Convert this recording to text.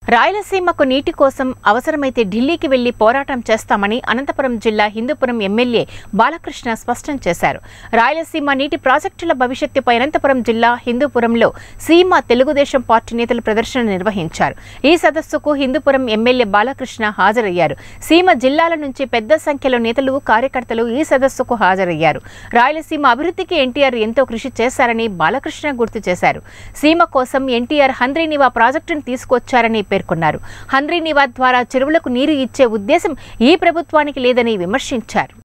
రాయలసీమకు నీటి కోసం అవసరమైతే ఢిల్లీకి వెళ్లి పోరాటం చేస్తామని అనంతపురం జిల్లా హిందూపురం ఎమ్మెల్యే బాలకృష్ణ స్పష్టం చేశారు రాయలసీమ నీటి ప్రాజెక్టుల భవిష్యత్తుపై అనంతపురం జిల్లా హిందూపురంలో సీమ తెలుగుదేశం పార్టీ నేతలు ప్రదర్శన నిర్వహించారు ఈ సదస్సుకు హిందూపురం ఎమ్మెల్యే బాలకృష్ణ హాజరయ్యారు సీమ జిల్లాల నుంచి పెద్ద సంఖ్యలో నేతలు కార్యకర్తలు ఈ సదస్సుకు హాజరయ్యారు రాయలసీమ అభివృద్ధికి ఎన్టీఆర్ ఎంతో కృషి చేశారని బాలకృష్ణ గుర్తు చేశారు సీమ కోసం ఎన్టీఆర్ హంద్రీనివా ప్రాజెక్టును తీసుకొచ్చారని పేర్కొన్నారు హంద్రీనివా ద్వారా చెరువులకు నీరు ఇచ్చే ఉద్దేశం ఈ ప్రభుత్వానికి లేదని విమర్శించారు